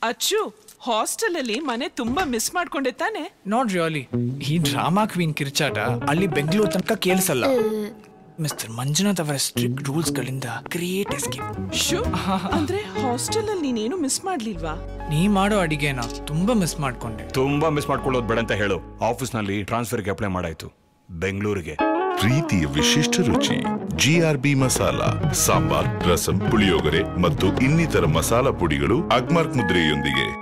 ಅಚ್ಚು ಹಾಸ್ಟೆಲ್ ಅಲ್ಲಿ ಮನೆ ತುಂಬಾ ಮಿಸ್ ಮಾಡ್ಕೊಂಡೆ ತಾನೆ ನಾಟ್ ರಿಯಲಿ ಈ ಡ್ರಾಮಾ ಕ್ವೀನ್ ಕಿರ್ಚಾಟ ಅಲ್ಲಿ ಬೆಂಗಳೂರು ತನಕ ಕೇಳಿಸಲ್ಲ ಮಿಸ್ಟರ್ ಮಂಜುನಾಥ್ ಅವರ ಸ್ಟ್ರಿಕ್ಟ್ ರೂಲ್ಸ್ ಗಳಿಂದ ಕ್ರಿಯೇಟ್ ಎಸ್ಕೇಪ್ ಶು ಅಂದ್ರೆ ಹಾಸ್ಟೆಲ್ ಅಲ್ಲಿ ನೀನೇನು ಮಿಸ್ ಮಾಡ್ಲಿಲ್ವಾ ನೀ ಮಾಡೋ ಅಡಿಗೆನ ತುಂಬಾ ಮಿಸ್ ಮಾಡ್ಕೊಂಡೆ ತುಂಬಾ ಮಿಸ್ ಮಾಡ್ಕೊಳ್ಳೋದು ಬೇಡ ಅಂತ ಹೇಳು ಆಫೀಸ್ನಲ್ಲಿ ಟ್ರಾನ್ಸ್ಫರ್ಗೆ ಅಪ್ಲೈ ಮಾಡಾಯ್ತು ಬೆಂಗಳೂರಿಗೆ ಪ್ರೀತಿಯ ವಿಶಿಷ್ಟ ರುಚಿ ಜಿಆರ್ಬಿ ಮಸಾಲ ಸಾಂಬಾರ್ ರಸಂ ಪುಳಿಯೋಗರೆ ಮತ್ತು ಇನ್ನಿತರ ಮಸಾಲ ಪುಡಿಗಳು ಅಗ್ಮಾರ್ಕ್ ಮುದ್ರೆಯೊಂದಿಗೆ